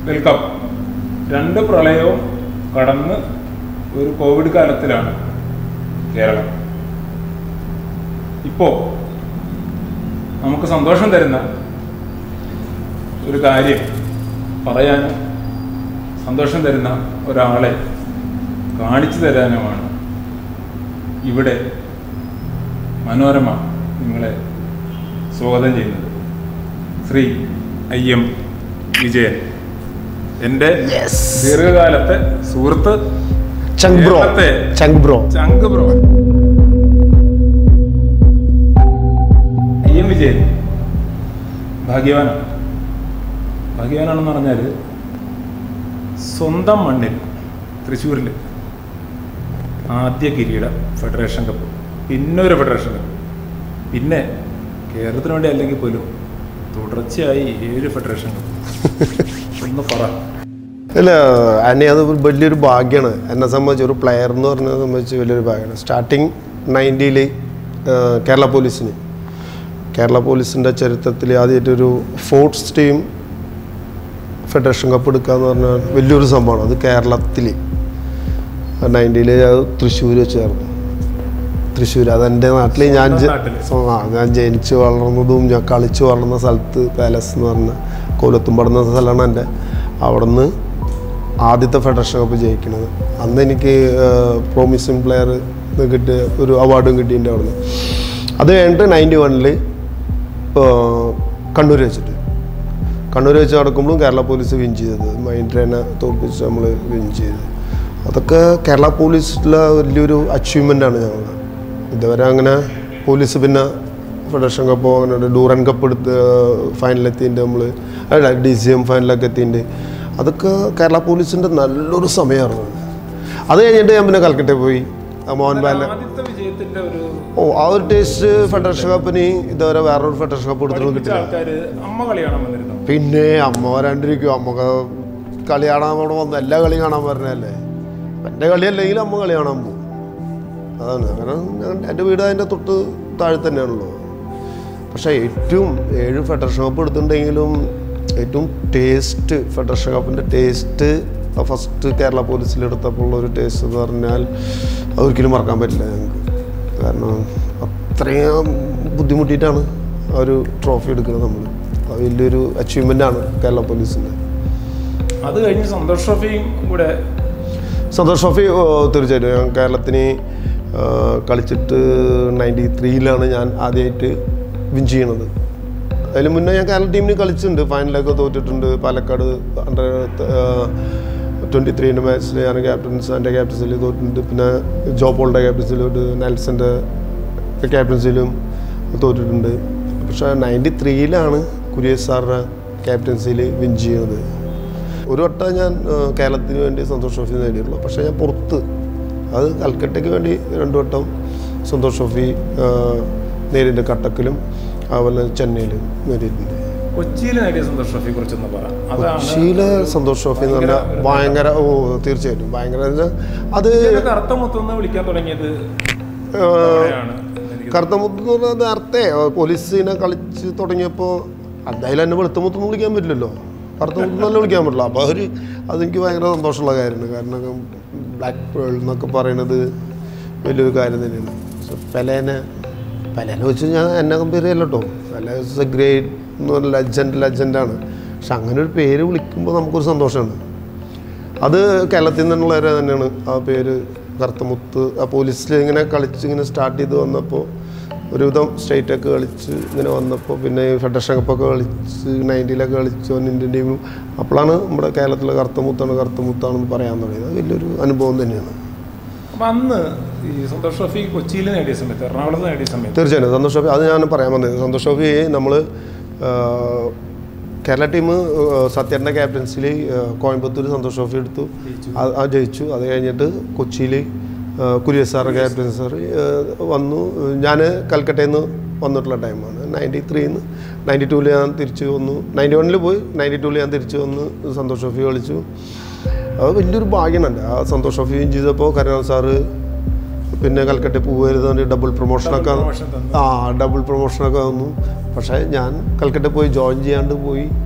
Welcome രണ്ട് പ്രളയവും കടന്ന് ഒരു കോവിഡ് കാലത്തിലാണ് കേരളം ഇപ്പോൾ നമുക്ക് സന്തോഷം തരുന്ന ഒരു കാര്യം പറയാനും സന്തോഷം തരുന്ന ഒരാളെ കാണിച്ചു തരാനുമാണ് ഇവിടെ മനോരമ നിങ്ങളെ സ്വാഗതം ചെയ്യുന്നത് ശ്രീ ഐ എം വിജയൻ എൻ്റെ ദീർഘകാലത്തെ സുഹൃത്ത് ചങ്ക് ബ്രോ കേരളത്തെ ചങ്ക് ബ്രോ ചങ്ക് ബ്രോ ഐ എം വിജയൻ ഭാഗ്യവാനാണ് ഭാഗ്യവാനാണെന്ന് പറഞ്ഞാൽ സ്വന്തം മണ്ണിൽ തൃശ്ശൂരിൽ ആദ്യ കിരീടം ഫെഡറേഷൻ കപ്പ് പിന്നെ ഒരു ഫെഡറേഷൻ കപ്പ് പിന്നെ കേരളത്തിന് വേണ്ടി അല്ലെങ്കിൽ പോലും തുടർച്ചയായി ഏഴ് ഫെഡറേഷൻ കപ്പ് ഒന്ന് പറ അല്ല എന്നെ അത് ഒരു വലിയൊരു ഭാഗ്യമാണ് എന്നെ സംബന്ധിച്ച് ഒരു പ്ലെയർ എന്ന് പറഞ്ഞത് സംബന്ധിച്ച് വലിയൊരു ഭാഗ്യമാണ് സ്റ്റാർട്ടിങ് നയൻറ്റിയിൽ കേരള പോലീസിന് കേരള പോലീസിൻ്റെ ചരിത്രത്തിൽ ആദ്യമായിട്ടൊരു ഫോർട്സ് ടീം ഫെഡറേഷൻ കപ്പ് എടുക്കുക എന്ന് പറഞ്ഞാൽ വലിയൊരു സംഭവമാണ് അത് കേരളത്തിൽ നയൻറ്റിയിൽ അത് തൃശ്ശൂർ വെച്ചായിരുന്നു തൃശ്ശൂർ അതെൻ്റെ നാട്ടിൽ ഞാൻ ജ- നാട്ടില്. ആ ഞാൻ ജനിച്ച് വളർന്നതും ഞാൻ കളിച്ച് വളർന്ന സ്ഥലത്ത് പാലസ് എന്ന് പറഞ്ഞ കോലത്തുംപട എന്ന സ്ഥലമാണ് എൻ്റെ അവിടെ നിന്ന് ആദ്യത്തെ ഫെഡറേഷൻ കപ്പ് ജയിക്കുന്നത് അന്ന് എനിക്ക് പ്രോമിസിങ് പ്ലെയർ കിട്ടിയ ഒരു അവാർഡും കിട്ടിയിട്ടുണ്ട് അവിടെ നിന്ന് അത് കഴിഞ്ഞിട്ട് നയൻറ്റി വണ്ണിൽ കണ്ണൂർ വെച്ചിട്ട് കണ്ണൂർ വെച്ച് നടക്കുമ്പോഴും കേരള പോലീസ് വിൻ ചെയ്തത് മൈൻഡ്രേനെ തോൽപ്പിച്ച് നമ്മൾ വിൻ ചെയ്തത് അതൊക്കെ കേരള പോലീസിലെ വലിയൊരു അച്ചീവ്മെൻ്റാണ് ഞങ്ങൾ ഇതുവരെ അങ്ങനെ പോലീസ് പിന്നെ ഫെഡറേഷൻ കപ്പോ അങ്ങനെ ഒരു ഡൂറൻ കപ്പ് എടുത്ത് ഫൈനലെത്തിൻ്റെ നമ്മൾ അല്ല ഡി സി എം ഫൈനലൊക്കെ എത്തിൻ്റെ അതൊക്കെ കേരള പോലീസിൻ്റെ നല്ലൊരു സമയമായിരുന്നു അത് കഴിഞ്ഞിട്ട് ഞാൻ പിന്നെ കൽക്കട്ടയിൽ പോയി ആ മോഹൻ ബാലിനെ ആദ്യത്തെ വിജയത്തിന്റെ ഒരു ഓ ആ ഒരു ടേസ്റ്റ് ഫെഡറേഷൻ കപ്പിന് ഇതുവരെ വേറൊരു ഫെഡറേഷൻ കപ്പ് എടുത്തിട്ട് പഠിപ്പിച്ച കിട്ടില്ല ആൾക്കാര് അമ്മ കളി കാണാൻ വന്നിരുന്നു പിന്നെ അമ്മ വരാണ്ടിരിക്കും അമ്മക്ക് കളി കാണാൻ അവിടെ വന്ന് എല്ലാ കളിയും കാണാൻ പറഞ്ഞല്ലേ എൻ്റെ കളി അല്ലെങ്കിൽ അമ്മ കളി കാണാൻ പോകും അതാണ് അങ്ങനെ ഞാൻ എൻ്റെ വീട് അതിൻ്റെ തൊട്ട് താഴെ തന്നെയാണല്ലോ പക്ഷേ ഏറ്റവും ഏഴ് ഫെഡറേഷൻ കപ്പ് എടുത്തിട്ടുണ്ടെങ്കിലും ഏറ്റവും ടേസ്റ്റ് ഫെഡറേഷൻ കപ്പിൻ്റെ ടേസ്റ്റ് ഫസ്റ്റ് കേരള പോലീസിൽ എടുത്തപ്പോൾ ഒരു ടേസ്റ്റ് എന്ന് പറഞ്ഞാൽ അതൊരിക്കലും മറക്കാൻ പറ്റില്ല ഞങ്ങൾക്ക് കാരണം അത്രയും ബുദ്ധിമുട്ടിയിട്ടാണ് ആ ഒരു ട്രോഫി എടുക്കുന്നത് നമ്മൾ അത് വലിയൊരു അച്ചീവ്മെൻ്റാണ് കേരള പോലീസിൻ്റെ അത് കഴിഞ്ഞ് സന്തോഷ് ട്രോഫിയും കൂടെ സന്തോഷ് ട്രോഫി ഓ, തീർച്ചയായിട്ടും ഞാൻ കേരളത്തിന് ആ, കളിച്ചിട്ട് നയൻറ്റി ത്രീയിലാണ് ഞാൻ ആദ്യമായിട്ട് വിൻ ചെയ്യണത് അതിന് മുന്നേ ഞാൻ കേരള ടീമിന് കളിച്ചിട്ടുണ്ട് ഫൈനലൊക്കെ തോറ്റിട്ടുണ്ട് പാലക്കാട് അണ്ടർ ട്വൻറ്റി ത്രീൻ്റെ മാച്ചിൽ ഞാൻ ക്യാപ്റ്റൻസ് എൻ്റെ ക്യാപ്റ്റൻസിൽ തോറ്റിട്ടുണ്ട് പിന്നെ ജോപോളുടെ ക്യാപ്റ്റൻസിൽ ഒരു നെൽസൻ്റെ ക്യാപ്റ്റൻസിലും തോറ്റിട്ടുണ്ട് പക്ഷേ നയൻറ്റി ത്രീയിലാണ് കുര്യസ് സാറിൻ്റെ ക്യാപ്റ്റൻസിയിൽ വിൻ ചെയ്യുന്നത് ഒരു വട്ടം ഞാൻ ആ, കേരളത്തിന് വേണ്ടി സന്തോഷ് ട്രോഫി നേടിയിട്ടുള്ളൂ പക്ഷേ ഞാൻ പുറത്ത് അത് കൽക്കട്ടയ്ക്ക് വേണ്ടി രണ്ടു വട്ടം സന്തോഷ് ട്രോഫി ആ, നേരിട്ടുണ്ട് കട്ടക്കിലും അതുപോലെ ചെന്നൈയിലും നേടിയിട്ടുണ്ട് കൊച്ചിയിൽ നേടിയ സന്തോഷ് ട്രോഫിയെ കുറിച്ചൊന്ന് പറ അതാണ് കൊച്ചിയിലെ സന്തോഷ് ട്രോഫി എന്ന് പറഞ്ഞാൽ ഭയങ്കര ഓ തീർച്ചയായിട്ടും ഭയങ്കര എന്ന് വെച്ചാൽ അത് ഇതിനെ കറുത്ത മുത്തെന്ന് വിളിക്കാൻ തുടങ്ങിയത് ആ, അവിടെയാണ് എനിക്ക് കറുത്തമുത്ത് എന്ന് പറഞ്ഞാൽ നേരത്തെ പോലീസിനെ കളിച്ച് തുടങ്ങിയപ്പോൾ എന്തായാലും എന്നെ വെളുത്തമുത്തൊന്നും വിളിക്കാൻ പറ്റില്ലല്ലോ കറുത്തമുത്തെന്നല്ല വിളിക്കാൻ പറ്റില്ല അപ്പോൾ അവർ അതെനിക്ക് ഭയങ്കര സന്തോഷമുള്ള കാര്യമാണ് കാരണം ബ്ലാക്ക് പേൾ എന്നൊക്കെ പറയുന്നത് വലിയൊരു കാര്യം തന്നെയാണ് സോ പെലേനെ പെലേനെ വെച്ച് ഞാൻ എന്നെ കമ്പയർ ചെയ്യല്ല കേട്ടോ പെല ഇസ് എ ഗ്രേറ്റ് എന്ന് പറഞ്ഞ ലെജൻഡ് ലെജൻഡാണ് പക്ഷെ അങ്ങനെ ഒരു പേര് വിളിക്കുമ്പോൾ നമുക്കൊരു സന്തോഷമാണ് അത് കേരളത്തിൽ നിന്നുള്ളവരെ തന്നെയാണ് ആ പേര് കറുത്തമുത്ത് ആ പോലീസിൽ ഇങ്ങനെ കളിച്ച് ഇങ്ങനെ സ്റ്റാർട്ട് ചെയ്ത് വന്നപ്പോൾ ഒരുവിധം സ്റ്റേറ്റൊക്കെ കളിച്ച് ഇങ്ങനെ വന്നപ്പോൾ പിന്നെ ഈ ഫെഡറേഷൻ കപ്പൊക്കെ കളിച്ച് നയൻറ്റിയിലൊക്കെ കളിച്ച് വന്ന് ഇന്ത്യൻ ടീമും അപ്പോഴാണ് നമ്മുടെ കേരളത്തിലെ കറുത്തമുത്താണ് കറുത്തമുത്താണെന്ന് പറയാൻ തുടങ്ങിയത് അത് വലിയൊരു അനുഭവം തന്നെയാണ് അപ്പൊ അന്ന് ഈ സന്തോഷ് ട്രോഫി കൊച്ചിയിൽ നേടിയ സമയത്ത് എറണാകുളത്ത് നേടിയ സമയത്ത് തീർച്ചയായിട്ടും സന്തോഷ് ട്രോഫി അത് ഞാൻ പറയാൻ വന്നത് സന്തോഷ് ട്രോഫി നമ്മൾ കേരള ടീം സത്യേട്ടൻ്റെ ക്യാപ്റ്റൻസിൽ കോയമ്പത്തൂർ സന്തോഷ് ട്രോഫി എടുത്തു അത് ആ ജയിച്ചു അത് കഴിഞ്ഞിട്ട് കൊച്ചിയിൽ കുര്യസ് സാറ് ക്യാപ്റ്റൻ സാർ വന്നു ഞാൻ കൽക്കട്ടയിൽ നിന്ന് വന്നിട്ടുള്ള ടൈമാണ് നയൻറ്റി ത്രീന്ന് നയൻറ്റി ടൂവിൽ ഞാൻ തിരിച്ചു വന്നു നയൻറ്റി വണ്ണിൽ പോയി നയൻറ്റി ടൂവിൽ ഞാൻ തിരിച്ചു വന്ന് സന്തോഷ് ട്രോഫി കളിച്ചു അത് വലിയൊരു ഭാഗ്യമാണ് ആ സന്തോഷ് ട്രോഫി വിൻ ചെയ്തപ്പോൾ കരുണാൽ സാറ് പിന്നെ കൽക്കട്ട പോകരുത് ഡബിൾ പ്രൊമോഷനൊക്കെ പ്രൊമോഷൻ തന്നു ആ ഡബിൾ പ്രൊമോഷനൊക്കെ വന്നു പക്ഷേ ഞാൻ കൽക്കട്ട പോയി ജോയിൻ ചെയ്യാണ്ട് പോയി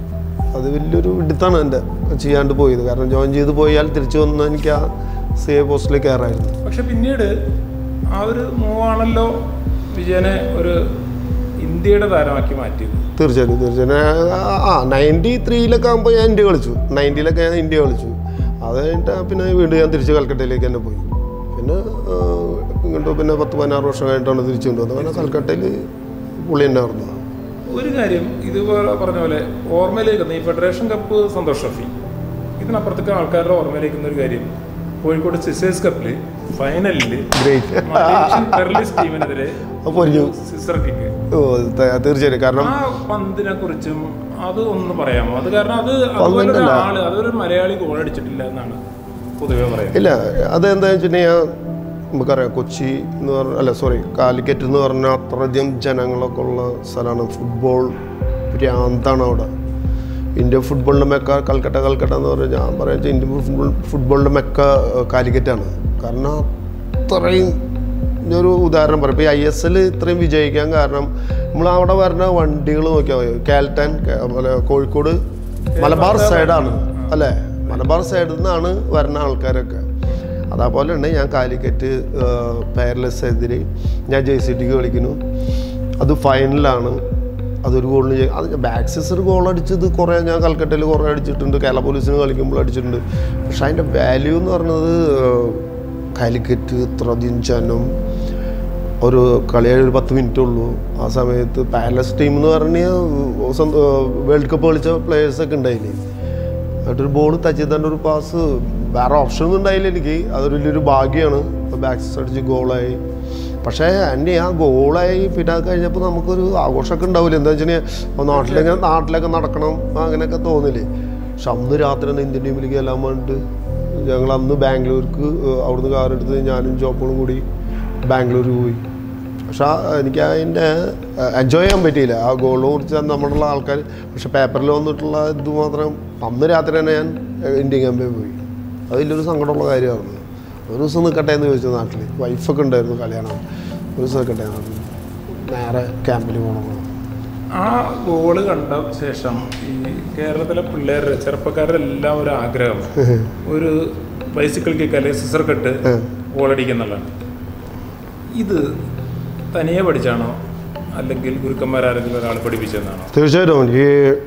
അത് വലിയൊരു ഇടുത്താണ് എൻ്റെ ചെയ്യാണ്ട് പോയത് കാരണം ജോയിൻ ചെയ്ത് പോയാൽ തിരിച്ചു വന്ന് എനിക്ക് ആ സി എ പോസ്റ്റിൽ കയറായിരുന്നു പക്ഷെ പിന്നീട് ആ ഒരു മൂവാണല്ലോ വിജയനെ ഒരു ഇന്ത്യയുടെ താരമാക്കി മാറ്റിയത് തീർച്ചയായിട്ടും തീർച്ചയായിട്ടും ആ- ആ നയൻറ്റി ത്രീയിലൊക്കെ ആകുമ്പോൾ ഞാൻ ഇന്ത്യ കളിച്ചു നയൻറ്റിയിലൊക്കെ ഞാൻ ഇന്ത്യ കളിച്ചു അത് കഴിഞ്ഞിട്ട് പിന്നെ വീണ്ടും ഞാൻ തിരിച്ച് കൽക്കട്ടയിലേക്ക് തന്നെ പോയി പിന്നെ ആ, ഇങ്ങോട്ട് പിന്നെ പത്ത് പതിനാറ് വർഷം കഴിഞ്ഞിട്ടാണ് തിരിച്ചു കൊണ്ടുവന്നത് അങ്ങനെ കൽക്കട്ടയിൽ പുള്ളി തന്നെ ആയിരുന്നു ഒരു കാര്യം ഇതുപോലെ പറഞ്ഞ പോലെ ഓർമ്മയിലേക്ക് വന്ന ഈ ഫെഡറേഷൻ കപ്പ് സന്തോഷ് ട്രോഫി ഇതിനപ്പുറത്തേക്ക് ആൾക്കാരുടെ ഓർമ്മയിലേക്ക് വന്ന ഒരു കാര്യം കോഴിക്കോട് സിസേഴ്സ് കപ്പില് ഫൈനലിൽ ഗ്രേറ്റ് പെർലിസ് ടീമിനെതിരെ അപ്പോൾ ഒരു സിസർ കിക്ക് ഓ ത- തീർച്ചയായിട്ടും കാരണം ആ പന്തിനെ കുറിച്ചും അത് ഒന്ന് പറയാമോ അത് കാരണം അത് അതുപോലെ ഒരാള് അതൊരു മലയാളി ഗോൾ അടിച്ചിട്ടില്ല എന്നാണ് പൊതുവെ പറയുന്നത് ഇല്ല അതെന്താ വെച്ചിട്ടുണ്ടെങ്കിൽ നമുക്കറിയാം കൊച്ചി എന്ന് പറഞ്ഞ അല്ല സോറി കാലിക്കറ്റ് എന്ന് പറഞ്ഞാൽ അത്രയധികം ജനങ്ങളൊക്കെ ഉള്ള സ്ഥലമാണ് ഫുട്ബോൾ ഭ്രാന്താണ് അവിടെ ഇന്ത്യൻ ഫുട്ബോളിൻ്റെ മെക്ക കൽക്കട്ട കൽക്കട്ട എന്ന് പറഞ്ഞാൽ ഞാൻ പറയാം ഇന്ത്യൻ ഫുട്ബോൾ ഫുട്ബോളിൻ്റെ മെക്ക ഏഹ്, കാലിക്കറ്റാണ് കാരണം അത്രയും ഒരു ഉദാഹരണം പറയാം ഇപ്പോൾ ഈ ഐ എസ് എൽ ഇത്രയും വിജയിക്കാൻ കാരണം നമ്മൾ അവിടെ വരുന്ന വണ്ടികൾ നോക്കിയാൽ മതി കാൽട്ടൻ കേ- അതുപോലെ കോഴിക്കോട് മലബാർ സൈഡാണ് അല്ലേ മലബാർ സൈഡിൽ നിന്നാണ് വരുന്ന ആൾക്കാരൊക്കെ അതേപോലെ തന്നെ ഞാൻ കാലിക്കറ്റ് പേരലസ് എതിരെ ഞാൻ ജെ സി ടിക്ക് കളിക്കുന്നു അത് ഫൈനലാണ് അതൊരു ഗോളിന് ചെയ്യ- അത് ബാക്സിസ് ഒരു ഗോൾ അടിച്ചത് കുറേ ഞാൻ കൽക്കട്ടയിൽ കുറേ അടിച്ചിട്ടുണ്ട് കേരള പോലീസിന് കളിക്കുമ്പോൾ അടിച്ചിട്ടുണ്ട് പക്ഷെ അതിൻ്റെ വാല്യൂ എന്ന് പറയുന്നത് ഏഹ്, കാലിക്കറ്റ് ഇത്രയധികം ജനം ഒരു കളിയായി ഒരു പത്ത് മിനിറ്റേ ഉള്ളൂ ആ സമയത്ത് പാലസ് ടീം എന്ന് പറഞ്ഞാൽ വേൾഡ് കപ്പ് കളിച്ച പ്ലേയേഴ്സൊക്കെ ഉണ്ടായില്ലേ എന്നിട്ടൊരു ബോൾ ടച്ച് ചെയ്താണ്ട് ഒരു പാസ് വേറെ ഓപ്ഷൻ ഒന്നും ഉണ്ടായില്ല എനിക്ക് അതൊരു വലിയൊരു ഭാഗ്യമാണ് ബാക്സിസ് അടിച്ച് ഗോളായി പക്ഷേ എൻ്റെ ആ ഗോളായി പിന്നെ അത് കഴിഞ്ഞപ്പോൾ നമുക്കൊരു ആഘോഷമൊക്കെ ഉണ്ടാവില്ല എന്താ വെച്ചിട്ടുണ്ടെങ്കിൽ നാട്ടിലൊക്കെ നാട്ടിലൊക്കെ നടക്കണം അങ്ങനെയൊക്കെ തോന്നില്ലേ പക്ഷെ അന്ന് രാത്രി ഒന്ന് ഇന്ത്യൻ ടീമിലേക്ക് എല്ലാം വേണ്ടിട്ട് ഞങ്ങൾ അന്ന് ബാംഗ്ലൂർക്ക് ഏഹ്, അവിടുന്ന് കാറെടുത്ത് ഞാനും ജോപ്പും കൂടി ബാംഗ്ലൂർ പോയി പക്ഷെ ആ എനിക്ക് അതിൻ്റെ എൻജോയ് ചെയ്യാൻ പറ്റിയില്ല ആ ഗോളിനെ കുറിച്ച് നമ്മളുള്ള ആൾക്കാർ പക്ഷെ പേപ്പറിൽ വന്നിട്ടുള്ള ഇത് മാത്രം അന്ന് രാത്രി തന്നെ ഞാൻ ഏഹ്, ഇന്ത്യൻ ക്യാമ്പിൽ പോയി അത് വലിയൊരു സങ്കടമുള്ള കാര്യമായിരുന്നു ഒരു ദിവസം നിൽക്കട്ടെ എന്ന് ചോദിച്ചു നാട്ടിൽ വൈഫൊക്കെ ഉണ്ടായിരുന്നു കല്യാണം ഒരു ദിവസം നിൽക്കട്ടെ എന്ന് പറഞ്ഞു നേരെ ക്യാമ്പിൽ പോകണം ആ ഗോള് കണ്ട ശേഷം ഈ കേരളത്തിലെ പിള്ളേരുടെ ചെറുപ്പക്കാരുടെ എല്ലാം ഒരു ആഗ്രഹം ഒരു ബൈസിക്കിൾ കിക്ക് അല്ലെങ്കിൽ സിസർ കട്ട് ഗോളടിക്കുന്നുള്ളതാണ് ഇത് തനിയെ പഠിച്ചാണോ അല്ലെങ്കിൽ ഗുരുക്കന്മാരാരെങ്കിലും ഒരാൾ പഠിപ്പിച്ചതെന്നാണോ തീർച്ചയായിട്ടും എനിക്ക്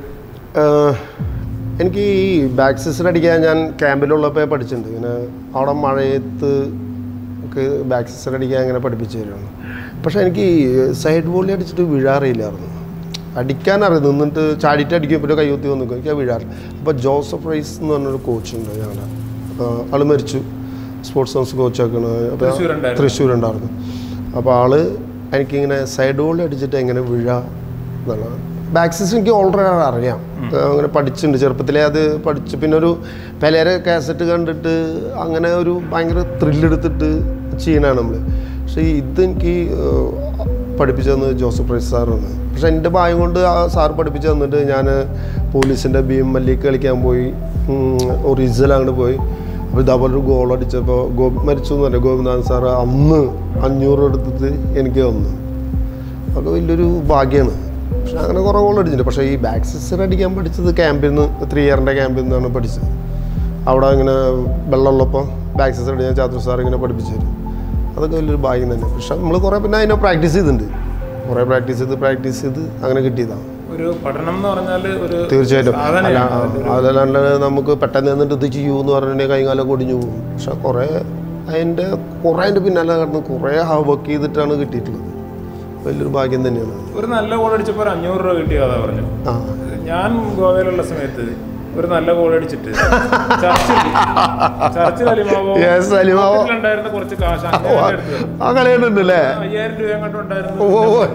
ആഹ്, എനിക്ക് ഈ ബാക്ക് സിസ്റ്റർ അടിക്കാൻ ഞാൻ ക്യാമ്പിലുള്ളപ്പോൾ പഠിച്ചിട്ടുണ്ട് ഇങ്ങനെ അവിടെ മഴയത്ത് ഒക്കെ ബാക്ക് സിസ്റ്റർ അടിക്കാൻ അങ്ങനെ പഠിപ്പിച്ചു തരുവാണ് പക്ഷേ എനിക്ക് സൈഡ് ബോളി അടിച്ചിട്ട് വീഴാറിയില്ലായിരുന്നു അടിക്കാൻ അറിയാം നിന്നിട്ട് ചാടിയിട്ട് അടിക്കും പിന്നെ കൈകുത്തി വന്നു നിൽക്കും എനിക്ക് അത് വീഴാറില്ല അപ്പോൾ ജോസഫ് റൈസ് എന്ന് പറഞ്ഞൊരു കോച്ചുണ്ട് ഞങ്ങളുടെ ആൾ മരിച്ചു സ്പോർട്സ് സയൻസ് കോച്ചാക്കണ് അപ്പോൾ തൃശ്ശൂരുണ്ടായിരുന്നു. തൃശ്ശൂരുണ്ടായിരുന്നു അപ്പോൾ ആള് എനിക്കിങ്ങനെ സൈഡ് ബോൾ അടിച്ചിട്ട് എങ്ങനെ വീഴ എന്നുള്ളത് ബാക്സിസ് എനിക്ക് ഓൾറെഡി അറിയാം ഏഹ് അങ്ങനെ പഠിച്ചിട്ടുണ്ട് ചെറുപ്പത്തിലേ അത് പഠിച്ചു പിന്നെ ഒരു പെലേരെ കാസറ്റ് കണ്ടിട്ട് അങ്ങനെ ഒരു ഭയങ്കര ത്രില്ലെടുത്തിട്ട് ചെയ്യണതാണ് നമ്മൾ പക്ഷേ ഇത് എനിക്ക് ഏഹ്, പഠിപ്പിച്ചു തന്നത് ജോസഫ് റൈസ് സാറാണ് പക്ഷെ എൻ്റെ ഭാഗ്യം കൊണ്ട് ആ സാർ പഠിപ്പിച്ചു തന്നിട്ട് ഞാൻ പോലീസിൻ്റെ ബി എം എല്ലിക്ക് കളിക്കാൻ പോയി ഒറിജിനൽ അങ്ങോട്ട് പോയി അപ്പോൾ ഇതേപോലെ ഒരു ഗോൾ അടിച്ചപ്പോൾ ഗോപി മരിച്ചു എന്ന് പറഞ്ഞു ഗോപിനാഥൻ സാറ് അന്ന് അഞ്ഞൂറ് എടുത്തിട്ട് എനിക്ക് തന്നു അതൊക്കെ വലിയൊരു ഭാഗ്യമാണ് പക്ഷെ അങ്ങനെ കുറേ ഗോൾ അടിച്ചിട്ടുണ്ട് പക്ഷേ ഈ ബാക്ക് സിസ്റ്റർ അടിക്കാൻ പഠിച്ചത് ക്യാമ്പിൽ നിന്ന് ത്രീ ഇയറിൻ്റെ ക്യാമ്പിൽ നിന്നാണ് പഠിച്ചത് അവിടെ ഇങ്ങനെ വെള്ളമുള്ളപ്പോൾ ബാക്ക് സിസ്റ്റർ അടിക്കാൻ ചാത്രു സാർ ഇങ്ങനെ പഠിപ്പിച്ചു തരും അതൊക്കെ വലിയൊരു ഭാഗ്യം തന്നെ പക്ഷെ നമ്മൾ കുറേ പിന്നെ അതിനെ പ്രാക്ടീസ് ചെയ്തിട്ടുണ്ട് കുറേ പ്രാക്ടീസ് ചെയ്ത് പ്രാക്ടീസ് ചെയ്ത് അങ്ങനെ കിട്ടിയതാണ് ഒരു പഠനം എന്ന് പറഞ്ഞാൽ ഒരു തീർച്ചയായിട്ടും അല്ല സാധനയാണ് അതല്ലാണ്ട് നമുക്ക് പെട്ടെന്ന് എന്നിട്ട് ഇത് ചെയ്യൂ എന്ന് പറഞ്ഞിട്ടുണ്ടെങ്കിൽ കൈകാലം ഒടിഞ്ഞു പോകും പക്ഷെ കുറേ അതിൻ്റെ കുറേ അതിൻ്റെ പിന്നാലെ കടന്ന് കുറേ ഹാർഡ് വർക്ക് ചെയ്തിട്ടാണ് കിട്ടിയിട്ടുള്ളത് വലിയൊരു ഭാഗ്യം തന്നെയാണ് അത്. ഒരു നല്ല ഗോൾ അടിച്ചപ്പോൾ ഒരു അഞ്ഞൂറ് രൂപ കിട്ടിയ കഥ പറഞ്ഞു ആ ഞാൻ ഗോവയിലുള്ള സമയത്ത് ഒരു നല്ല ഗോൾ അടിച്ചിട്ട് ചർച്ചിൽ ചർച്ചിൽ അലിമാവോ Yes, അലിമാവോ. ഉണ്ടായിരുന്ന കുറച്ച് കാശ് അങ്ങനെ എടുത്തു ആ കളിയുണ്ടല്ലേ അയ്യായിരം രൂപ അങ്ങോട്ട് ഉണ്ടായിരുന്നു ഓ ഓ.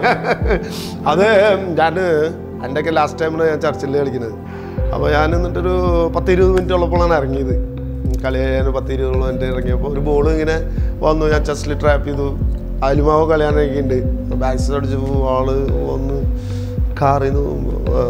അത് ഞാൻ എൻ്റെ ഒക്കെ ലാസ്റ്റ് ടൈമിലാണ് ഞാൻ ചർച്ചിൽ കളിക്കുന്നത് അപ്പോൾ ഞാൻ എന്നിട്ടൊരു പത്ത് ഇരുപത് മിനിറ്റ് ഉള്ളപ്പോഴാണ് ഇറങ്ങിയത് കളി ഞാൻ പത്ത് ഇരുപതോളം മിനിറ്റ് ഇറങ്ങിയപ്പോൾ ഒരു ബോൾ ഇങ്ങനെ വന്നു ഞാൻ ചെസ്റ്റിൽ ട്രാപ്പ് ചെയ്തു അലിമാവ് കളിയാനൊക്കെ ഉണ്ട് ബാക്സിൽ അടിച്ചപ്പോൾ ആള് വന്ന് കാറിൽ നിന്ന്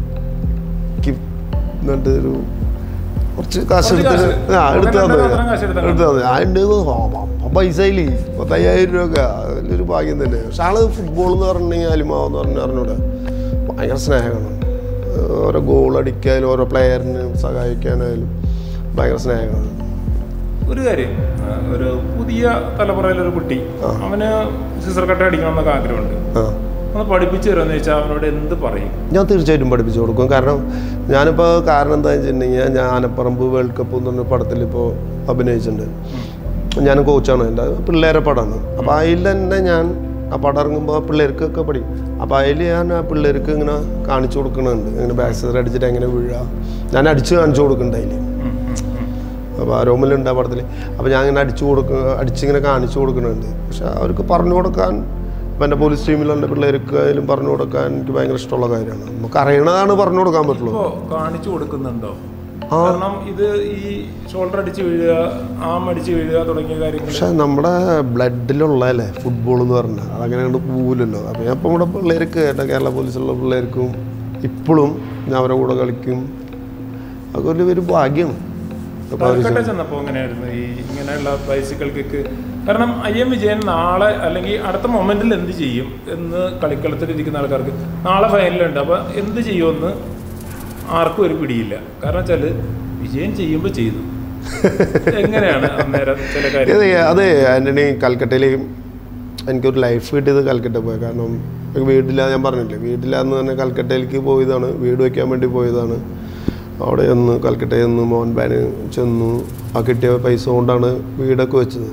എന്നിട്ട് ഒരു കുറച്ച് കാശ് കുറച്ച് എടുത്ത് കാശ്. ആ എടുത്ത് അങ്ങനെ തന്നു മാത്രം കാശ് എടുത്താ എടുത്ത് തന്നു ആ ഉണ്ട് പൈസ ഇല്ലേ പത്തയ്യായിരം രൂപ ഒക്കെ വലിയൊരു ഭാഗ്യം തന്നെ പക്ഷെ ആള് ഫുട്ബോൾ എന്ന് പറഞ്ഞിട്ടുണ്ടെങ്കിൽ അലിമാവെന്ന് പറഞ്ഞ അറിഞ്ഞൂടെ ഭയങ്കര സ്നേഹമാണ് ഓരോ ഗോൾ അടിക്കാനും ഓരോ പ്ലെയറിന് സഹായിക്കാനായാലും ഭയങ്കര സ്നേഹമാണ് ഒരു കാര്യം ആ, ഒരു പുതിയ തലമുറയിലൊരു കുട്ടി അവന് സിസർ കട്ട അടിക്കണം എന്നൊക്കെ ആഗ്രഹമുണ്ട് ആ ഒന്ന് പഠിപ്പിച്ചു തരുമെന്ന് ചോദിച്ചാൽ അവനോട് എന്ത് പറയും ഞാൻ തീർച്ചയായിട്ടും പഠിപ്പിച്ചു കൊടുക്കും കാരണം ഞാനിപ്പോൾ കാരണം എന്താ വെച്ചിട്ടുണ്ടെങ്കിൽ ഞാൻ ആനപ്പറമ്പ് വേൾഡ് കപ്പ് എന്ന് പറഞ്ഞ പടത്തിൽ ഇപ്പോൾ അഭിനയിച്ചിട്ടുണ്ട് ഞാൻ കോച്ചാണ് എൻ്റെ പിള്ളേരെ പടമാണ് അപ്പോൾ അതിൽ തന്നെ ഞാൻ ആ പടം ഇറങ്ങുമ്പോൾ പിള്ളേർക്കൊക്കെ പഠിക്കും അപ്പോൾ അതിൽ ഞാൻ ആ പിള്ളേർക്ക് ഇങ്ങനെ കാണിച്ചു കൊടുക്കുന്നുണ്ട് ഇങ്ങനെ ബാക്ക് സൈഡ് അടിച്ചിട്ട് എങ്ങനെ വീഴുക ഞാൻ അടിച്ച് കാണിച്ചു കൊടുക്കുന്നുണ്ട് അതിൽ ഉം, ഉം, ഉം. അപ്പോൾ ആ റൂമിലുണ്ട് ആ പടത്തിൽ അപ്പോൾ ഞാൻ ഇങ്ങനെ അടിച്ചു കൊടുക്കുക അടിച്ചിങ്ങനെ കാണിച്ചു കൊടുക്കുന്നുണ്ട് പക്ഷെ അവർക്ക് പറഞ്ഞു കൊടുക്കാൻ ഇപ്പം എൻ്റെ പോലീസ് ടീമിലുള്ള പിള്ളേർക്ക് ആയാലും പറഞ്ഞു കൊടുക്കാൻ എനിക്ക് ഭയങ്കര ഇഷ്ടമുള്ള കാര്യമാണ് നമുക്ക് അറിയണതാണ് പറഞ്ഞു കൊടുക്കാൻ പറ്റുള്ളൂ ഇപ്പോ കാണിച്ചു കൊടുക്കുന്നുണ്ടോ കാരണം ഇത് ഈ ഷോൾഡർ അടിച്ച് വീഴുക ആം അടിച്ച് വീഴുക തുടങ്ങിയ കാര്യങ്ങൾ പക്ഷെ നമ്മുടെ ബ്ലഡിലുള്ളതല്ലേ ഫുട്ബോൾ എന്ന് പറഞ്ഞാൽ അതങ്ങനെ അങ്ങോട്ട് പോവില്ലല്ലോ അപ്പോൾ ഞാൻ ഇപ്പം നമ്മുടെ പിള്ളേർക്ക് എൻ്റെ കേരള പോലീസിലുള്ള പിള്ളേർക്കും ഇപ്പോഴും ഞാൻ അവരുടെ കൂടെ കളിക്കും അതൊക്കെ ഒരു ഒരു ഭാഗ്യമാണ് അപ്പോൾ അവർ കൽക്കട്ട ചെന്നപ്പോൾ എങ്ങനെയായിരുന്നു ഈ ഇങ്ങനെയുള്ള ബൈസിക്കിൾ കിക്ക് കാരണം ഐ എം വിജയൻ നാളെ അല്ലെങ്കിൽ അടുത്ത മൊമെന്റിൽ എന്ത് ചെയ്യും എന്ന് കളിക്കളത്തിൽ ഇരിക്കുന്ന ആൾക്കാർക്ക് നാളെ ഫൈനലുണ്ട് അപ്പോൾ എന്ത് ചെയ്യുമെന്ന് ആർക്കും ഒരു പിടിയില്ല കാരണം വെച്ചാൽ വിജയൻ ചെയ്യുമ്പോൾ ചെയ്തു എങ്ങനെയാണ് അന്നേരം ചില കാര്യം അതെ അതെ ആൻ്റണി കൽക്കട്ടയിൽ എനിക്കൊരു ലൈഫ് കിട്ടിയത് കൽക്കട്ട പോയി കാരണം എനിക്ക് വീട്ടില്ല ഞാൻ പറഞ്ഞില്ലേ വീട്ടിലാന്ന് തന്നെ കൽക്കട്ടയിലേക്ക് പോയതാണ് വീട് വയ്ക്കാൻ വേണ്ടി പോയതാണ് അവിടെ ചെന്ന് കൽക്കട്ടയിൽ നിന്ന് മോഹൻബാന് ചെന്നു ആ കിട്ടിയ പൈസ കൊണ്ടാണ് വീടൊക്കെ വെച്ചത്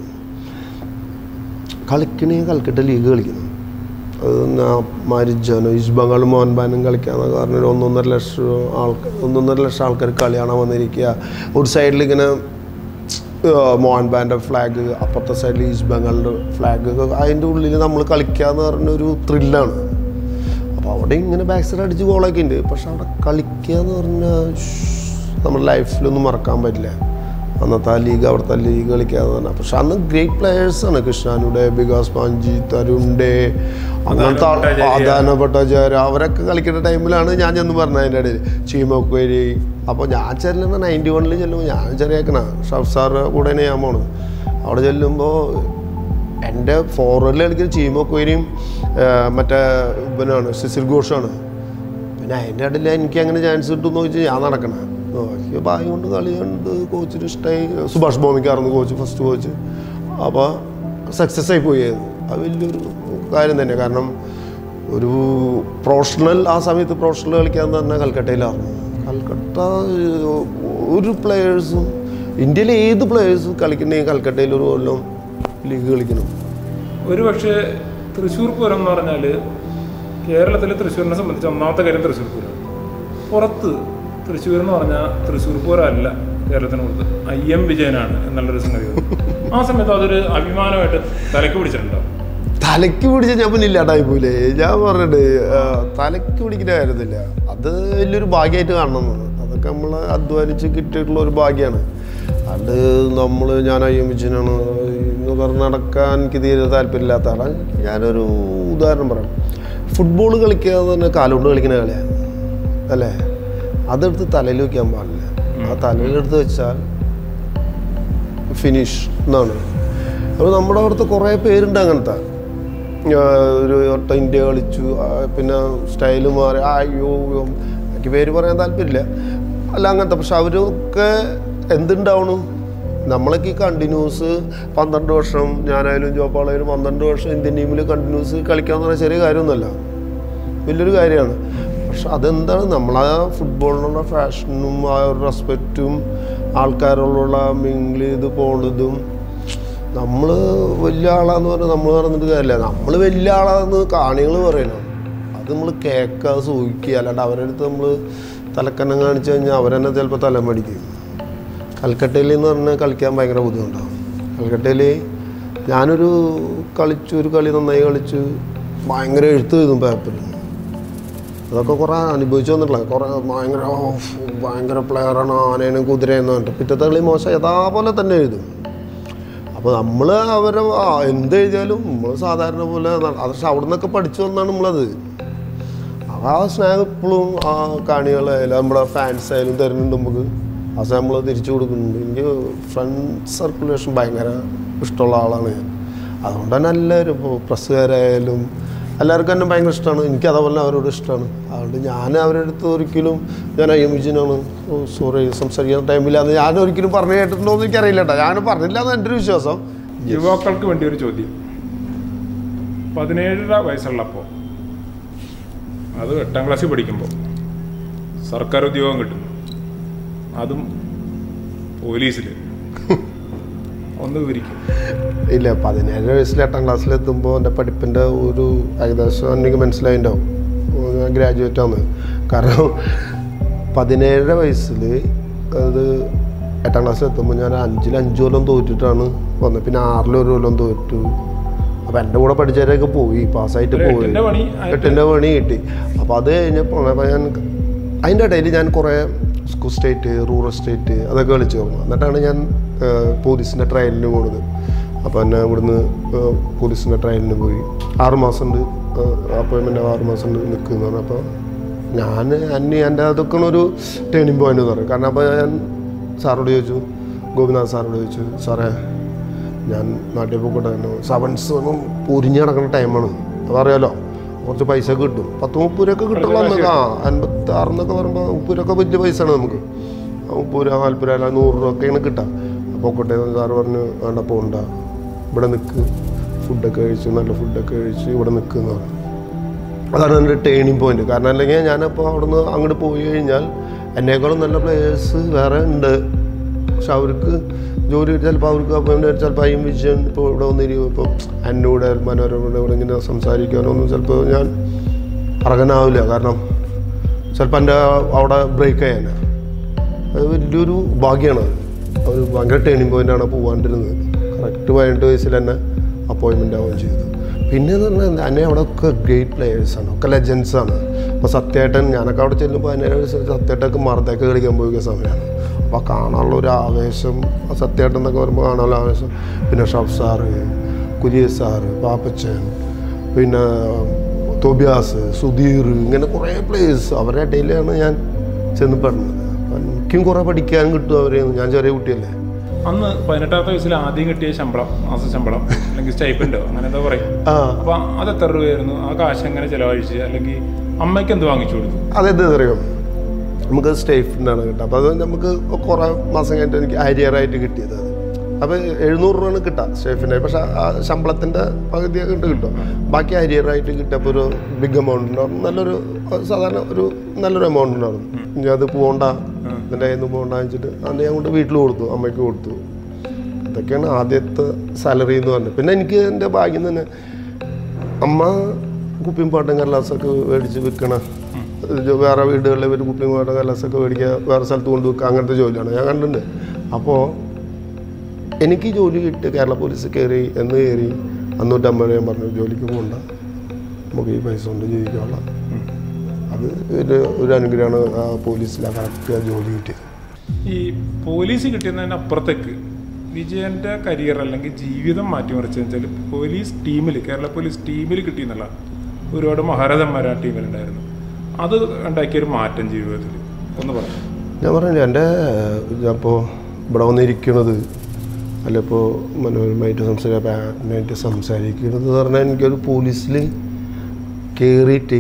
കളിക്കണേ കൽക്കട്ട ലീഗ് കളിക്കണം അത് മരിജാനോ ഈസ്റ്റ് ബംഗാൾ മോഹൻബാനും കളിക്കാന്ന് പറഞ്ഞ ഒരു ഒന്നൊന്നര ലക്ഷം ആൾക്കാർ ഒന്നൊന്നര ലക്ഷം ആൾക്കാർ കളി കാണാൻ വന്നിരിക്കുക ഒരു സൈഡിൽ ഇങ്ങനെ മോഹൻബാൻ്റെ ഫ്ലാഗ് അപ്പുറത്തെ സൈഡിൽ ഈസ്റ്റ് ബംഗാളിൻ്റെ ഫ്ലാഗ് അതിൻ്റെ ഉള്ളിൽ നമ്മൾ കളിക്കുക എന്ന് പറഞ്ഞൊരു ത്രില്ലാണ് അപ്പോൾ അവിടെ ഇങ്ങനെ ബാക്ക് സൈഡ് അടിച്ച് ഗോളൊക്കെ ഉണ്ട് പക്ഷെ അവിടെ കളിക്കുക എന്ന് പറഞ്ഞാൽ നമ്മുടെ ലൈഫിലൊന്നും മറക്കാൻ പറ്റില്ല അന്നത്തെ ആ ലീഗ് അവിടുത്തെ ലീഗ് കളിക്കുക എന്ന് പറഞ്ഞാൽ പക്ഷെ അന്ന് ഗ്രേറ്റ് പ്ലെയേഴ്സാണ് കൃഷ്ണാനുടെ ബികാസ് പാഞ്ചി തരുണ്ടേ അങ്ങനത്തെ ആൾ- ആദാന ഭട്ടാചാര്യ അവരൊക്കെ കളിക്കുന്ന ടൈമിലാണ് ഞാൻ ചെന്ന് പറഞ്ഞത് അതിൻ്റെ ഇടയിൽ ചീമക്കുവരി അപ്പോൾ ഞാൻ ചെല്ലുന്ന നയൻറ്റി വണ്ണിൽ ചെല്ലുമ്പോൾ ഞാൻ ചെറിയക്കണ ഷഫ് സാറ് കൂടെയാണ് ഞാൻ പോണത് അവിടെ ചെല്ലുമ്പോൾ എൻ്റെ ഫോർവേഡിൽ കളിക്കുന്ന ചീമക്കുവരിയും മറ്റേ ഇവനാണ് സിസിൽ ഘോഷാണ് പിന്നെ അതിൻ്റെ ഇടയിൽ എനിക്ക് അങ്ങനെ ചാൻസ് കിട്ടുമെന്ന് ചോദിച്ചാൽ ഞാൻ നടക്കണം നോക്കിയ ഭാഗ്യം കൊണ്ട് കളി കണ്ട് കോച്ചിന് ഇഷ്ടമായി സുഭാഷ് ഭൗമിക്കായിരുന്നു കോച്ച് ഫസ്റ്റ് കോച്ച് അപ്പോൾ സക്സസ് ആയി പോയി അത് അത് വലിയൊരു കാര്യം തന്നെ കാരണം ഒരു പ്രൊഫഷണൽ ആ സമയത്ത് പ്രൊഫഷണൽ കളിക്കാന്ന് പറഞ്ഞാൽ കൽക്കട്ടയിലായിരുന്നു കൽക്കട്ട ഏഹ്, ഒരു പ്ലെയേഴ്സും ഇന്ത്യയിലെ ഏത് പ്ലെയേഴ്സും കളിക്കണമെങ്കിൽ കൽക്കട്ടയിൽ ഒരു കൊല്ലം ലീഗ് കളിക്കണം ഒരു പക്ഷേ തൃശ്ശൂർ പൂരം എന്ന് പറഞ്ഞാൽ കേരളത്തിലെ തൃശ്ശൂരിനെ സംബന്ധിച്ച് ഒന്നാമത്തെ കാര്യം തൃശ്ശൂർ പൂരം പുറത്ത് തൃശ്ശൂർ എന്ന് പറഞ്ഞാൽ തൃശ്ശൂർ പൂരം അല്ല കേരളത്തിന് പുറത്ത് ഐ എം വിജയനാണ് എന്നുള്ളൊരു സംഗതി ആ സമയത്ത് അതൊരു അഭിമാനമായിട്ട് തലക്ക് പിടിച്ചിട്ടുണ്ടോ തലയ്ക്ക് പിടിച്ച ഞാൻ പിന്നെ ഇല്ലാണ്ടായി പോലെ ഞാൻ പറഞ്ഞിട്ട് ആ, തലയ്ക്ക് പിടിക്കുന്ന കാര്യത്തില്ല അത് വലിയൊരു ഭാഗ്യമായിട്ട് കാണണം എന്നാണ് അതൊക്കെ നമ്മൾ അധ്വാനിച്ച് കിട്ടിയിട്ടുള്ള ഒരു ഭാഗ്യമാണ് അത് നമ്മൾ ഞാൻ അയ്യമ്പിച്ചനാണ് എന്ന് പറഞ്ഞ് നടക്കാൻ എനിക്ക് തീരെ താല്പര്യമില്ലാത്ത ആളാണ് ഞാനൊരു ഉദാഹരണം പറയാം ഫുട്ബോൾ കളിക്കുക എന്ന് പറഞ്ഞാൽ കാലുകൊണ്ട് കളിക്കുന്ന കളിയാണ് അല്ലേ അതെടുത്ത് തലയിൽ വയ്ക്കാൻ പാടില്ല ആ തലയിലെടുത്ത് വെച്ചാൽ ഫിനിഷ് എന്നാണ് അപ്പോൾ നമ്മുടെ അവിടുത്തെ കുറേ പേരുണ്ട് അങ്ങനത്തെ ആ, ഒരു വട്ടം ഇന്ത്യ കളിച്ചു ആ, പിന്നെ സ്റ്റൈല് മാറി ആ, അയ്യോ അയ്യോ. എനിക്ക് പേര് പറയാൻ താല്പര്യമില്ല അല്ല അങ്ങനത്തെ പക്ഷെ അവരൊക്കെ എന്തുണ്ടാവണം നമ്മളൊക്കെ ഈ കണ്ടിന്യൂസ് പന്ത്രണ്ട് വർഷം ഞാനായാലും ജോപ്പാളായാലും പന്ത്രണ്ട് വർഷം ഇന്ത്യൻ ടീമിൽ കണ്ടിന്യൂസ് കളിക്കാന്ന് പറഞ്ഞാൽ ചെറിയ കാര്യമൊന്നുമല്ല വലിയൊരു കാര്യമാണ് പക്ഷെ അതെന്താണ് നമ്മൾ ആ ഫുട്ബോളിനുള്ള ഫാഷനും ആ ഒരു റെസ്പെക്റ്റും ആൾക്കാരോടുള്ള മിങ്കിൾ ചെയ്ത് പോണതും നമ്മൾ വലിയ ആളാന്ന് പറഞ്ഞാൽ നമ്മൾ പറഞ്ഞിട്ട് കാര്യമില്ല നമ്മൾ വലിയ ആളാന്ന് കാണികൾ പറയണം അത് നമ്മൾ കേൾക്കുക സൂഹിക്കുക അല്ലാണ്ട് അവരുടെ അടുത്ത് നമ്മൾ തലക്കന്നം കാണിച്ചു കഴിഞ്ഞാൽ അവരെന്നെ ചിലപ്പോൾ തലമടിക്കും കൽക്കട്ടയിൽ എന്ന് പറഞ്ഞാൽ കളിക്കാൻ ഭയങ്കര ബുദ്ധിമുട്ടാണ് കൽക്കട്ടയിൽ ഞാനൊരു കളിച്ചു ഒരു കളി നന്നായി കളിച്ചു ഭയങ്കര എഴുത്ത് എഴുതും പേപ്പറിൽ അതൊക്കെ കുറേ അനുഭവിച്ചു വന്നിട്ടില്ല കുറേ ഭയങ്കര ഓ, ഭയങ്കര പ്ലെയറാണ് ആനേനും കുതിരയെന്ന് പറഞ്ഞിട്ട് പിറ്റത്തെ കളി മോശം യഥാപോലെ തന്നെ എഴുതും അപ്പോൾ നമ്മൾ അവരെ ആ, എന്ത് എഴുതിയാലും നമ്മൾ സാധാരണ പോലെ ന- അത് പക്ഷെ അവിടെ നിന്നൊക്കെ പഠിച്ചു വന്നാണ് നമ്മളത് അപ്പോൾ ആ സ്നേഹം ഇപ്പോഴും ആ കാണികളായാലും നമ്മുടെ ഫാൻസ് ആയാലും തരുന്നുണ്ട് നമുക്ക് ആ സ്നേഹം നമ്മൾ തിരിച്ചു കൊടുക്കുന്നുണ്ട് എനിക്ക് ഫ്രണ്ട് സർക്കുലേഷൻ ഭയങ്കര ഇഷ്ടമുള്ള ആളാണ് ഞാൻ അതുകൊണ്ട് തന്നെ എല്ലാവരും ഇപ്പോൾ പ്രസ്സുകാരായാലും എല്ലാവർക്കും എന്നെ ഭയങ്കര ഇഷ്ടമാണ് എനിക്ക് അതേപോലെ അവരോട് ഇഷ്ടമാണ് ആ അതുകൊണ്ട് ഞാൻ അവരുടെ അടുത്ത് ഒരിക്കലും ഞാൻ അയ്യമിജിനാണ് സോറി സംസാരിക്കുന്ന ടൈമില്ലാന്ന് ഞാൻ ഒരിക്കലും പറഞ്ഞു കേട്ടിട്ടുണ്ടോ എന്ന് എനിക്കറിയില്ല കേട്ടോ ഞാൻ പറഞ്ഞില്ല എന്ന് എൻ്റെ ഒരു വിശ്വാസം യുവാക്കൾക്ക് വേണ്ടി ഒരു ചോദ്യം പതിനേഴര വയസ്സുള്ളപ്പോൾ അത് എട്ടാം ക്ലാസ്സിൽ പഠിക്കുമ്പോൾ സർക്കാർ ഉദ്യോഗം കിട്ടും അതും പോലീസിൽ ഒന്ന് വിവരിക്കും ഇല്ല പതിനേഴ് വയസ്സിൽ എട്ടാം ക്ലാസ്സിലെത്തുമ്പോൾ എൻ്റെ പഠിപ്പിൻ്റെ ഒരു ഏകദേശം എനിക്ക് മനസ്സിലായിട്ടുണ്ടാവും ഞാൻ ഗ്രാജുവേറ്റ് ആണ് കാരണം പതിനേഴര വയസ്സിൽ അത് എട്ടാം ക്ലാസ്സിൽ എത്തുമ്പോൾ ഞാൻ അഞ്ചിൽ അഞ്ച് കൊല്ലം തോറ്റിട്ടാണ് വന്നത് പിന്നെ ആറിൽ ഒരു കൊല്ലം തോറ്റു അപ്പോൾ എൻ്റെ കൂടെ പഠിച്ചവരൊക്കെ പോയി പാസ്സായിട്ട് ഒരു പോയി എട്ടിന്റെ പണി ആയിട്ട് എട്ടിൻ്റെ പണി കിട്ടി അപ്പോൾ അത് കഴിഞ്ഞപ്പോൾ അപ്പോൾ ഞാൻ അതിൻ്റെ ഇടയിൽ ഞാൻ കുറേ സ്കൂൾ സ്റ്റേറ്റ് റൂറൽ സ്റ്റേറ്റ് അതൊക്കെ കളിച്ചു തുടങ്ങി എന്നിട്ടാണ് ഞാൻ പോലീസിൻ്റെ ട്രയലിന് പോണത് അപ്പോൾ എന്നെ ഇവിടുന്ന് പോലീസിൻ്റെ ട്രയലിന് പോയി ആറ് മാസം ഉണ്ട് അപ്പോയിൻമെൻ്റ് ആറ് മാസം ഉണ്ട് നിൽക്കുന്നു പറഞ്ഞു അപ്പോൾ ഞാൻ അന്യ എൻ്റെ അതൊക്കെ ഒരു ടേണിംഗ് പോയിന്റ് എന്ന് പറയും കാരണം അപ്പോൾ ഞാൻ സാറോട് ചോദിച്ചു ഗോപിനാഥ് സാറോട് ചോദിച്ചു സാറേ ഞാൻ നാട്ടിൽ പോയിക്കോട്ടെ സെവൻസ് ഒന്നും പൊരിഞ്ഞ് കിടക്കുന്ന ടൈമാണ് അതറിയാലോ കുറച്ച് പൈസ കിട്ടും പത്ത് മുപ്പത് രൂപയൊക്കെ കിട്ടുള്ളൂ അന്നൊക്കെ ആ അൻപത്തി ആറെന്നൊക്കെ പറയുമ്പോൾ മുപ്പത് രൂപ വലിയ പൈസയാണ് നമുക്ക് ആ മുപ്പത് രൂപ നാൽപ്പത് രൂപ അല്ല നൂറ് രൂപ ഒക്കെയാണ് കിട്ടുക അപ്പോൾ കോട്ടെ സാറ് പറഞ്ഞു വേണ്ട പോണ്ട ഇവിടെ നിൽക്ക് ഫുഡൊക്കെ കഴിച്ച് നല്ല ഫുഡൊക്കെ കഴിച്ച് ഇവിടെ നിൽക്കുന്ന പറഞ്ഞു അതാണ് എൻ്റെ ടേണിംഗ് പോയിന്റ് കാരണം അല്ലെങ്കിൽ ഞാനിപ്പോൾ അവിടുന്ന് അങ്ങോട്ട് പോയി കഴിഞ്ഞാൽ എന്നേക്കാളും നല്ല പ്ലേയേഴ്സ് വേറെ ഉണ്ട് പക്ഷെ അവർക്ക് ജോലി ചിലപ്പോൾ അവർക്ക് അപ്പം ചിലപ്പോൾ അയ്യം വിജയൻ ഇപ്പോൾ ഇവിടെ വന്നിരിക്കും ഇപ്പോൾ എന്നോട് മനോരമയുടെ ഇവിടെ ഇങ്ങനെ സംസാരിക്കാനൊന്നും ചിലപ്പോൾ ഞാൻ അർഹനാവില്ല കാരണം ചിലപ്പോൾ എൻ്റെ അവിടെ ബ്രേക്ക് ചെയ്യാനാണ് അത് വലിയൊരു ഭാഗ്യമാണ് അത് ഒരു ഭയങ്കര ടേണിംഗ് പോയിൻ്റാണ് പോകാണ്ടിരുന്നത് കറക്റ്റ് പതിനെട്ട് വയസ്സിൽ തന്നെ അപ്പോയിൻമെൻ്റ് ആവുകയും ചെയ്തു പിന്നെ എന്ന് പറഞ്ഞാൽ എന്നെ അവിടെ ഒക്കെ ഗ്രേറ്റ് പ്ലെയേഴ്സാണ് ഒക്കെ ലെജൻസാണ് അപ്പോൾ സത്യേട്ടൻ ഞാനൊക്കെ അവിടെ ചെല്ലുമ്പോൾ പതിനേഴ് വയസ്സിൽ സത്യേട്ടൊക്കെ മറുതൊക്കെ കളിക്കാൻ പോയ സമയമാണ് അപ്പോൾ കാണാനുള്ള ഒരു ആവേശം ആ സത്യേട്ടൻ എന്നൊക്കെ പറയുമ്പോൾ കാണാനുള്ള ആവേശം പിന്നെ ഷഫ് സാറ് കുര്യസ് സാറ് പാപ്പച്ചൻ പിന്നെ തോബിയാസ് സുധീർ ഇങ്ങനെ കുറേ പ്ലേയേഴ്സ് അവരുടെ ഇടയിലാണ് ഞാൻ ചെന്ന് പെടുന്നത് അപ്പം എനിക്കും കുറേ പഠിക്കാൻ കിട്ടും അവരെ ഞാൻ ചെറിയ കുട്ടിയല്ലേ അന്ന് പതിനെട്ടാമത്തെ വയസ്സിൽ ആദ്യം കിട്ടിയ ശമ്പളം മാസ ശമ്പളം അല്ലെങ്കിൽ സ്റ്റൈപ്പൻഡോ അങ്ങനെ എന്താ പറയും ആ അപ്പൊ അത് എത്ര രൂപയായിരുന്നു ആ കാശ് എങ്ങനെ ചെലവഴിച്ച് അല്ലെങ്കിൽ അമ്മയ്ക്ക് എന്ത് വാങ്ങിച്ചു കൊടുത്തു അതെന്ത് അറിയാം നമുക്ക് സ്റ്റേഫിനാണ് കിട്ടുക അപ്പോൾ അത് നമുക്ക് കുറേ മാസം കഴിഞ്ഞിട്ട് എനിക്ക് അരിയറായിട്ട് കിട്ടിയത് അത് അപ്പോൾ എഴുന്നൂറ് രൂപയാണ് കിട്ടുക സ്റ്റേഫിൻ്റെ പക്ഷേ ആ ശമ്പളത്തിൻ്റെ പകുതിയൊക്കെ ഉണ്ട് കിട്ടും ബാക്കി അരിയറായിട്ട് കിട്ടിയപ്പോൾ ഒരു ബിഗ് എമൗണ്ട് ഉണ്ടാവും നല്ലൊരു സാധാരണ ഒരു നല്ലൊരു എമൗണ്ട് ഉണ്ടായിരുന്നു ഇനി അത് പോകണ്ട ഇതിൻ്റെ കയ്യിൽ നിന്ന് പോകണ്ട വെച്ചിട്ട് അത് ഞാൻ കൊണ്ട് വീട്ടിൽ കൊടുത്തു അമ്മയ്ക്ക് കൊടുത്തു ഇതൊക്കെയാണ് ആദ്യത്തെ സാലറി എന്ന് പറഞ്ഞത് പിന്നെ എനിക്ക് എൻ്റെ ഭാഗ്യം തന്നെ അമ്മ കുപ്പിയും പാട്ടും കല്ലാസൊക്കെ മേടിച്ച് വിൽക്കണ ഇത് വേറെ വീടുകളിൽ ഇവർ കുപ്പിയും പാട്ടും കല്ലാസൊക്കെ മേടിക്കുക വേറെ സ്ഥലത്ത് കൊണ്ട് വിൽക്കുക അങ്ങനത്തെ ജോലിയാണ് ഞാൻ കണ്ടിട്ടുണ്ട് അപ്പോൾ എനിക്ക് ജോലി കിട്ടി കേരള പോലീസ് കയറി എന്ന് കയറി അന്നൂറ്റമ്പത് ഞാൻ പറഞ്ഞു ജോലിക്ക് പോകണ്ട നമുക്ക് ഈ പൈസ കൊണ്ട് ജീവിക്കാനുള്ള അത് ഒരു ഒരു അനുഗ്രഹമാണ് ആ പോലീസിൽ കറക്റ്റ് ആ ജോലി കിട്ടിയത് ഈ പോലീസ് കിട്ടുന്നതിന് അപ്പുറത്തേക്ക് വിജയന്റെ കരിയർ അല്ലെങ്കിൽ ജീവിതം മാറ്റിമറിച്ചതെന്ന് വെച്ചാൽ പോലീസ് ടീമിൽ കേരള പോലീസ് ടീമിൽ കിട്ടിയെന്നുള്ള ഒരുപാട് മഹാരഥന്മാർ ആ ടീമിലുണ്ടായിരുന്നു അത് ഉണ്ടാക്കിയൊരു മാറ്റം ജീവിതത്തിൽ ഒന്ന് പറയാം ഞാൻ പറഞ്ഞില്ല എൻ്റെ ഞാനിപ്പോൾ ഇവിടെ വന്നിരിക്കുന്നത് അല്ല ഇപ്പോൾ മനോരമയായിട്ട് സംസാരിക്കാനായിട്ട് സംസാരിക്കുന്നത് എന്ന് പറഞ്ഞാൽ എനിക്കൊരു പോലീസിൽ കയറിയിട്ട്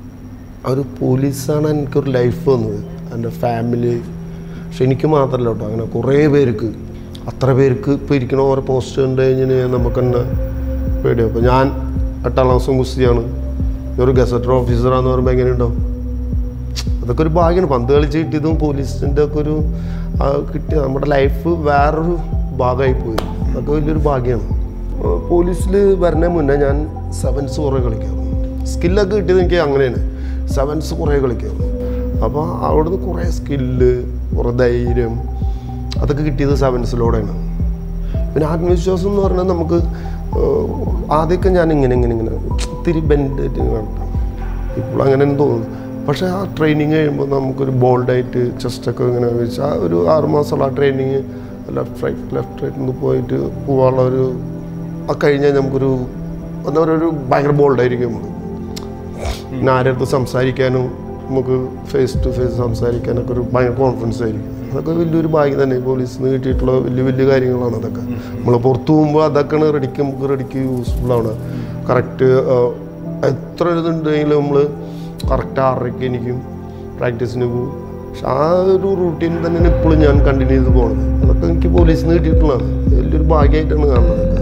ആ ഒരു പോലീസാണ് എനിക്കൊരു ലൈഫ് വന്നത് എൻ്റെ ഫാമിലി പക്ഷെ എനിക്ക് മാത്രമല്ല കേട്ടോ അങ്ങനെ കുറേ പേർക്ക് അത്ര പേർക്ക് ഇപ്പോൾ ഇരിക്കണ ഓരോ പോസ്റ്റ് കണ്ട് കഴിഞ്ഞാൽ നമുക്ക് തന്നെ പേടിയാവും അപ്പോൾ ഞാൻ എട്ടാം ക്ലാസ്സും കുസ്തിയാണ് ഒരു ഗസറ്റർ ഓഫീസറാന്ന് പറയുമ്പോൾ എങ്ങനെയുണ്ടാവും അതൊക്കെ ഒരു ഭാഗ്യമാണ് പന്ത് കളിച്ച് കിട്ടിയതും പോലീസിൻ്റെ ഒക്കെ ഒരു ആ, കിട്ടിയ നമ്മുടെ ലൈഫ് വേറൊരു ഭാഗമായി പോയി അതൊക്കെ വലിയൊരു ഭാഗ്യമാണ് പോലീസിൽ വരുന്നതിന് മുന്നേ ഞാൻ സെവൻസ് കുറേ കളിക്കാറുണ്ട് സ്കില്ലൊക്കെ കിട്ടിയത് എനിക്ക് അങ്ങനെയാണ് സെവൻസ് കുറേ കളിക്കാറുണ്ട് അപ്പോൾ അവിടുന്ന് കുറേ സ്കില്ല് കുറേ ധൈര്യം അതൊക്കെ കിട്ടിയത് സെവൻസിലൂടെയാണ് പിന്നെ ആത്മവിശ്വാസം എന്ന് പറഞ്ഞാൽ നമുക്ക് ഏഹ്, ആദ്യമൊക്കെ ഞാൻ ഇങ്ങനെ ഇങ്ങനെ ഇങ്ങനെ ഇത്തിരി ബെൻഡ് ഇപ്പോൾ അങ്ങനെ തോന്നുന്നു പക്ഷേ ആ ട്രെയിനിങ് കഴിയുമ്പോൾ നമുക്കൊരു ബോൾഡായിട്ട് ചെസ്റ്റൊക്കെ ഇങ്ങനെ വെച്ച് ആ ഒരു ആറുമാസമുള്ള ആ training left right left right നിന്ന് പോയിട്ട് പോകാനുള്ള ഒരു ആ കഴിഞ്ഞാൽ നമുക്കൊരു എന്താ പറയുക ഒരു ഭയങ്കര ബോൾഡായിരിക്കും നമുക്ക് പിന്നെ ആരുടെ സംസാരിക്കാനും നമുക്ക് ഫേസ് ടു ഫേസ് സംസാരിക്കാനൊക്കെ ഒരു ഭയങ്കര കോൺഫിഡൻസ് ആയിരിക്കും അതൊക്കെ വലിയൊരു ഭാഗ്യം തന്നെ പോലീസിൽ നിന്ന് കിട്ടിയിട്ടുള്ള വലിയ വലിയ കാര്യങ്ങളാണ് അതൊക്കെ നമ്മൾ പുറത്തു പോകുമ്പോൾ അതൊക്കെയാണ് റെഡിക്ക് നമുക്ക് റെഡിക്ക് യൂസ്ഫുൾ ആണ് കറക്റ്റ് എത്ര ഇതുണ്ടെങ്കിലും നമ്മൾ കറക്റ്റ് ആറരയ്ക്ക് എനിക്കും പ്രാക്ടീസിന് പോകും പക്ഷെ ആ ഒരു റൂട്ടീൻ തന്നെയാണ് ഇപ്പോഴും ഞാൻ കണ്ടിന്യൂ ചെയ്ത് പോകുന്നത് അതൊക്കെ എനിക്ക് പോലീസിൽ നിന്ന് കിട്ടിയിട്ടുള്ളതാണ് വലിയൊരു ഭാഗ്യമായിട്ടാണ് കാണുന്നത്